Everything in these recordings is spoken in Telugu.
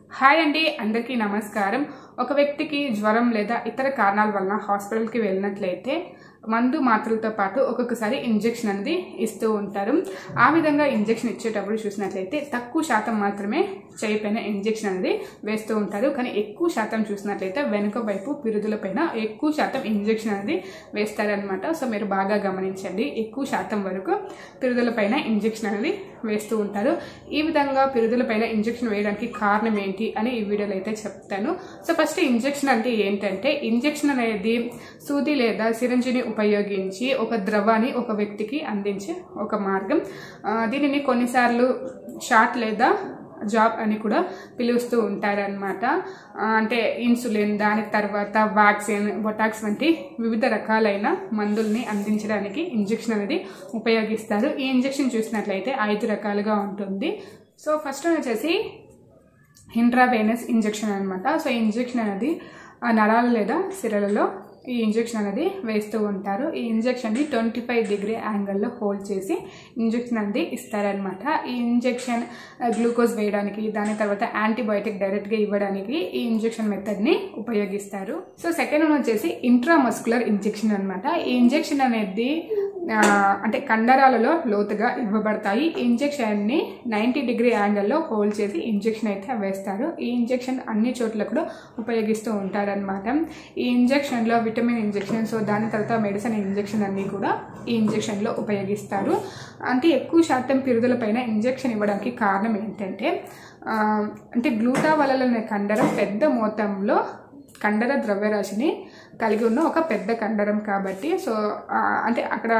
హాయ్ అండి అందరికీ నమస్కారం ఒక వ్యక్తికి జ్వరం లేదా ఇతర కారణాల వలన హాస్పిటల్కి వెళ్ళినట్లయితే మందు మాత్రలతో పాటు ఒక్కొక్కసారి ఇంజెక్షన్ అనేది ఇస్తూ ఉంటారు ఆ విధంగా ఇంజెక్షన్ ఇచ్చేటప్పుడు చూసినట్లయితే తక్కువ శాతం మాత్రమే చేయి పైన ఇంజెక్షన్ అనేది వేస్తూ ఉంటారు కానీ ఎక్కువ శాతం చూసినట్లయితే వెనుక వైపు పిరుదుల పైన ఎక్కువ శాతం ఇంజెక్షన్ అనేది వేస్తారనమాట సో మీరు బాగా గమనించండి ఎక్కువ శాతం వరకు పిరుదుల పైన ఇంజెక్షన్ అనేది వేస్తూ ఉంటారు ఈ విధంగా పిరుదుల పైన ఇంజెక్షన్ వేయడానికి కారణం ఏంటి అని ఈ వీడియోలో అయితే చెప్తాను సో ఫస్ట్ ఇంజెక్షన్ అంటే ఏంటంటే ఇంజెక్షన్ అనేది సూది లేదా సిరంజిని ఉపయోగించి ఒక ద్రవాన్ని ఒక వ్యక్తికి అందించే ఒక మార్గం ఆ, దీనిని కొన్నిసార్లు షాట్ లేదా జాబ్ అని కూడా పిలుస్తూ ఉంటారనమాట అంటే ఇన్సులిన్ దాని తర్వాత వ్యాక్సిన్ బొటాక్స్ వంటి వివిధ రకాలైన మందుల్ని అందించడానికి ఇంజెక్షన్ అనేది ఉపయోగిస్తారు ఈ ఇంజెక్షన్ చూసినట్లయితే ఐదు రకాలుగా ఉంటుంది సో ఫస్ట్ వచ్చేసి ఇంట్రావేనస్ ఇంజెక్షన్ అనమాట సో ఈ ఇంజెక్షన్ అనేది ఆ నరాలు లేదా సిరలలో ఈ ఇంజెక్షన్ అనేది వేస్తూ ఉంటారు ఈ ఇంజెక్షన్ని ట్వంటీ ఫైవ్ డిగ్రీ యాంగిల్లో హోల్డ్ చేసి ఇంజెక్షన్ అనేది ఇస్తారనమాట ఈ ఇంజెక్షన్ గ్లూకోజ్ వేయడానికి దాని తర్వాత యాంటీబయోటిక్ డైరెక్ట్గా ఇవ్వడానికి ఈ ఇంజెక్షన్ మెథడ్ని ఉపయోగిస్తారు సో సెకండ్ వన్ వచ్చేసి ఇంట్రామస్కులర్ ఇంజెక్షన్ అనమాట ఈ ఇంజెక్షన్ అనేది ఆ, అంటే కండరాలలో లోతుగా ఇవ్వబడతాయి ఈ ఇంజెక్షన్ని నైంటీ డిగ్రీ యాంగిల్లో హోల్డ్ చేసి ఇంజెక్షన్ అయితే వేస్తారు ఈ ఇంజెక్షన్ అన్ని చోట్ల కూడా ఉపయోగిస్తూ ఉంటారనమాట ఈ ఇంజెక్షన్లో విటమిన్ ఇంజెక్షన్ సో దాని తర్వాత మెడిసిన్ ఇంజెక్షన్ అన్నీ కూడా ఈ ఇంజెక్షన్లో ఉపయోగిస్తారు అంటే ఎక్కువ శాతం పిరుదుల పైన ఇంజెక్షన్ ఇవ్వడానికి కారణం ఏంటంటే ఆ, అంటే గ్లూటా వలన కండరం పెద్ద మొత్తంలో కండర ద్రవ్యరాశిని కలిగి ఉన్న ఒక పెద్ద కండరం కాబట్టి సో ఆ, అంటే అక్కడ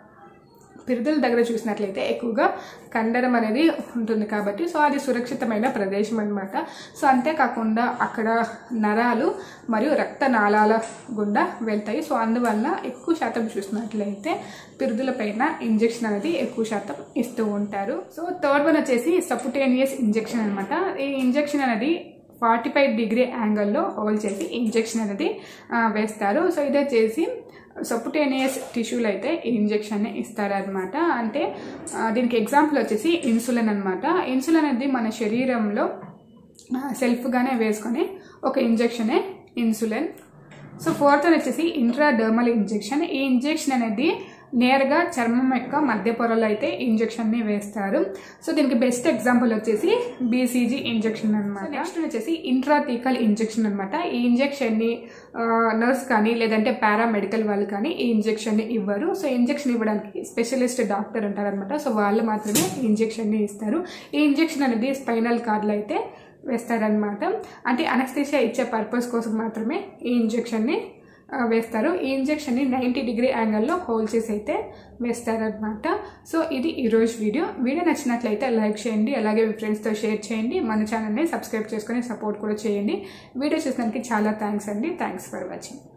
పిరుదల దగ్గర చూసినట్లయితే ఎక్కువగా కండరం అనేది ఉంటుంది కాబట్టి సో అది సురక్షితమైన ప్రదేశం అనమాట సో అంతేకాకుండా అక్కడ నరాలు మరియు రక్త నాళాల గుండా వెళ్తాయి సో అందువల్ల ఎక్కువ శాతం చూసినట్లయితే పిరుదుల పైన ఇంజెక్షన్ అనేది ఎక్కువ శాతం ఇస్తూ ఉంటారు సో థర్డ్ వన్ వచ్చేసి సపుటేనియస్ ఇంజెక్షన్ అనమాట ఈ ఇంజెక్షన్ అనేది ఫార్టీ ఫైవ్ డిగ్రీ యాంగిల్లో హోల్డ్ చేసి ఇంజెక్షన్ అనేది ఆ, వేస్తారు సో ఇదే చేసి సపుటేనియస్ టిష్యూలు అయితే ఈ ఇంజెక్షన్ని ఇస్తారనమాట అంటే ఆ, దీనికి ఎగ్జాంపుల్ వచ్చేసి ఇన్సులిన్ అనమాట ఇన్సులిన్ అనేది మన శరీరంలో ఆ, సెల్ఫ్గానే వేసుకొని ఒక ఇంజెక్షనే ఇన్సులిన్ సో ఫోర్త్ వచ్చేసి ఇంట్రాడర్మల్ ఇంజెక్షన్ ఈ ఇంజెక్షన్ అనేది నేరుగా చర్మం యొక్క మధ్య పొరలో అయితే ఇంజెక్షన్ని వేస్తారు సో దీనికి బెస్ట్ ఎగ్జాంపుల్ వచ్చేసి బీసీజీ ఇంజెక్షన్ అనమాట నెక్స్ట్ వచ్చేసి ఇంట్రాథీకల్ ఇంజెక్షన్ అనమాట ఈ ఇంజెక్షన్ని నర్స్ కానీ లేదంటే పారామెడికల్ వాళ్ళు కానీ ఈ ఇంజెక్షన్ని ఇవ్వరు సో ఇంజెక్షన్ ఇవ్వడానికి స్పెషలిస్ట్ డాక్టర్ ఉంటారనమాట సో వాళ్ళు మాత్రమే ఈ ఇంజెక్షన్ని ఇస్తారు ఈ ఇంజెక్షన్ అనేది స్పైనల్ కార్డ్లో అయితే వేస్తారనమాట అంటే అనస్థిషియా ఇచ్చే పర్పస్ కోసం మాత్రమే ఈ ఇంజెక్షన్ని ఆ, వేస్తారు ఈ ఇంజెక్షన్ని నైంటీ డిగ్రీ యాంగిల్లో హోల్డ్ చేసి అయితే వేస్తారనమాట సో ఇది ఈరోజు వీడియో వీడియో నచ్చినట్లయితే లైక్ చేయండి అలాగే మీ ఫ్రెండ్స్తో షేర్ చేయండి మన ఛానల్ని సబ్స్క్రైబ్ చేసుకొని సపోర్ట్ కూడా చేయండి వీడియో చూసినందుకు చాలా థ్యాంక్స్ అండి థ్యాంక్స్ ఫర్ వాచింగ్